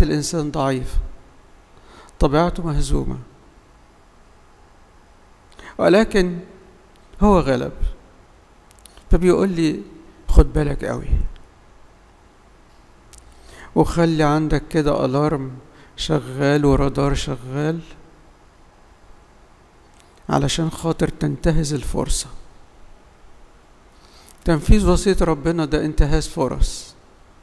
الإنسان ضعيفة طبيعته مهزومة ولكن هو غلب فبيقول لي خد بالك قوي وخلي عندك كده ألارم شغال ورادار شغال علشان خاطر تنتهز الفرصة تنفيذ وصية ربنا ده انتهاز فرص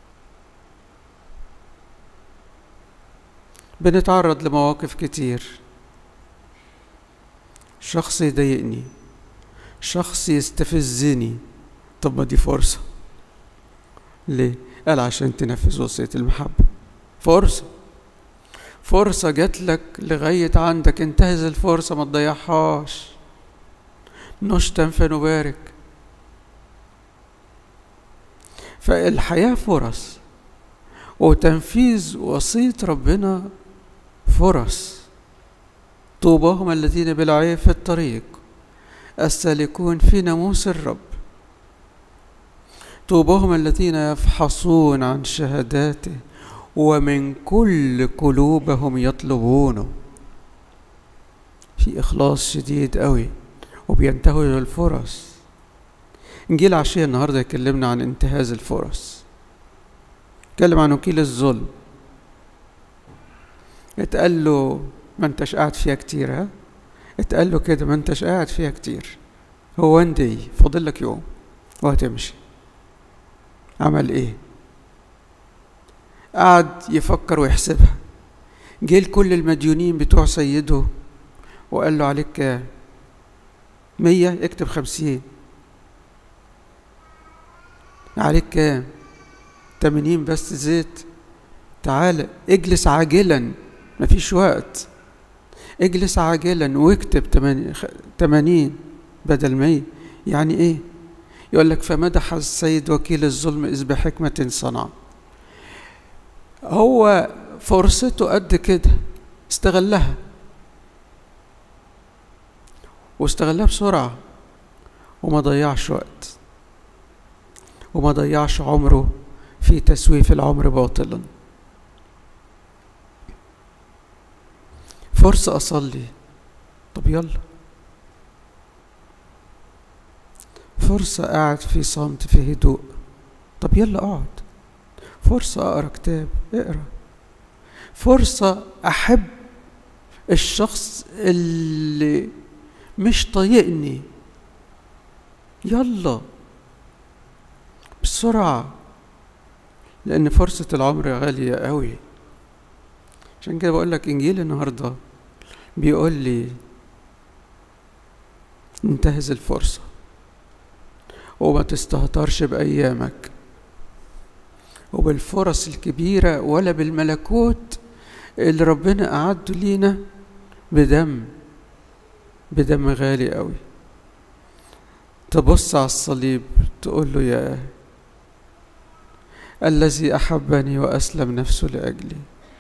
بنتعرض لمواقف كتير شخص يضايقني شخص يستفزني طب ما دي فرصة ليه؟ قال عشان تنفذ وصية المحبة فرصة فرصة جات لك لغاية عندك انتهز الفرصة ما تضيعهاش نشتم فنبارك فالحياة فرص وتنفيذ وصية ربنا فرص طوباهم الذين بالعيب في الطريق السالكون في ناموس الرب طوباهم الذين يفحصون عن شهاداته ومن كل قلوبهم يطلبونه في إخلاص شديد قوي وبينتهوا للفرص إنجيل عشية النهاردة يكلمنا عن انتهاز الفرص يتكلم عن وكيل الظلم اتقال له ما انتش قاعد فيها كتير ها اتقال له كده ما انتش قاعد فيها كتير هو وان دي فاضل لك يوم وهتمشي عمل ايه قعد يفكر ويحسبها جه لكل المديونين بتوع سيده وقال له عليك كام مية اكتب خمسين عليك كام تمانين بس زيت تعال اجلس عاجلا مفيش وقت اجلس عاجلا واكتب تمانين بدل مية يعني ايه يقول لك فمدح السيد وكيل الظلم إذ بحكمة صنع هو فرصته قد كده استغلها واستغلها بسرعة وما ضيعش وقت وما ضيعش عمره في تسويف العمر باطلا فرصة أصلي طب يلا فرصة قاعد في صمت في هدوء طب يلا اقعد فرصة أقرأ كتاب اقرأ فرصة أحب الشخص اللي مش طايقني يلا بسرعة لأن فرصة العمر غالية قوي عشان كده بقول لك إنجيل النهاردة بيقول لي انتهز الفرصة وما تستهترش بأيامك وبالفرص الكبيرة ولا بالملكوت اللي ربنا أعده لينا بدم بدم غالي قوي تبص على الصليب تقول له يا الذي أحبني وأسلم نفسه لأجلي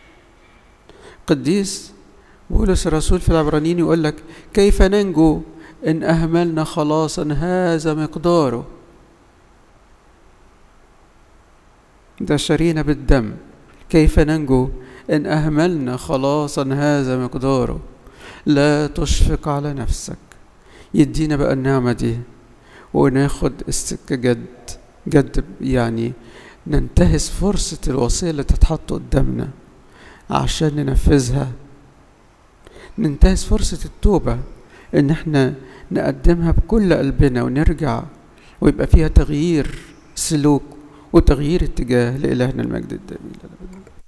قديس بولس الرسول في العبرانيين يقول لك كيف ننجو إن أهملنا خلاصا هذا مقداره ده شرينا بالدم كيف ننجو إن أهملنا خلاصا هذا مقداره لا تشفق على نفسك يدينا بقى النعمة دي وناخد السكة جد جد يعني ننتهز فرصة الوصية اللي تتحط قدامنا عشان ننفذها ننتهز فرصة التوبة إن احنا نقدمها بكل قلبنا ونرجع ويبقى فيها تغيير سلوك وتغيير اتجاه لإلهنا المجد الدائم